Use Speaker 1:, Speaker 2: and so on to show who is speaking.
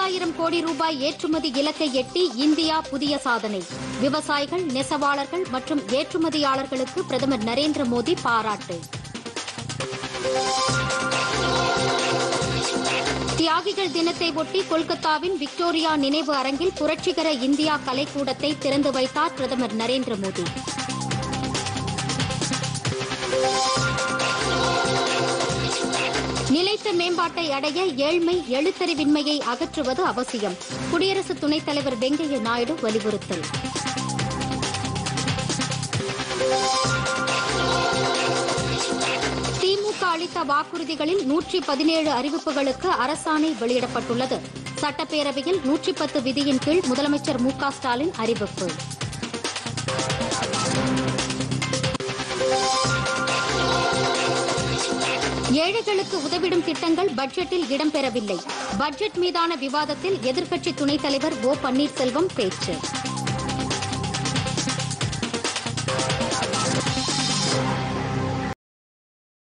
Speaker 1: ஐம்பதாயிரம் கோடி ரூபாய் ஏற்றுமதி இலக்கை எட்டி இந்தியா புதிய சாதனை விவசாயிகள் நெசவாளர்கள் மற்றும் ஏற்றுமதியாளர்களுக்கு பிரதமர் நரேந்திர மோடி பாராட்டு தியாகிகள் தினத்தை ஒட்டி கொல்கத்தாவின் விக்டோரியா நினைவு அரங்கில் புரட்சிகர இந்தியா கலைக்கூடத்தை திறந்து வைத்தார் பிரதமர் நரேந்திர மோடி நிலைத்த மேம்பாட்டை அடைய ஏழ்மை எழுத்தறிவின்மையை அகற்றுவது அவசியம் குடியரசு துணைத் தலைவர் வெங்கையா நாயுடு வலியுறுத்தல் திமுக அளித்த வாக்குறுதிகளில் நூற்றி பதினேழு அறிவிப்புகளுக்கு அரசாணை வெளியிடப்பட்டுள்ளது சட்டப்பேரவையில் நூற்றி பத்து விதியின் கீழ் முதலமைச்சர் மு க ஸ்டாலின் அறிவிப்பு ஏழைகளுக்கு உதவிடும் திட்டங்கள் பட்ஜெட்டில் இடம்பெறவில்லை பட்ஜெட் மீதான விவாதத்தில் எதிர்க்கட்சி துணைத் தலைவர் ஓ பன்னீர்செல்வம் பேச்சு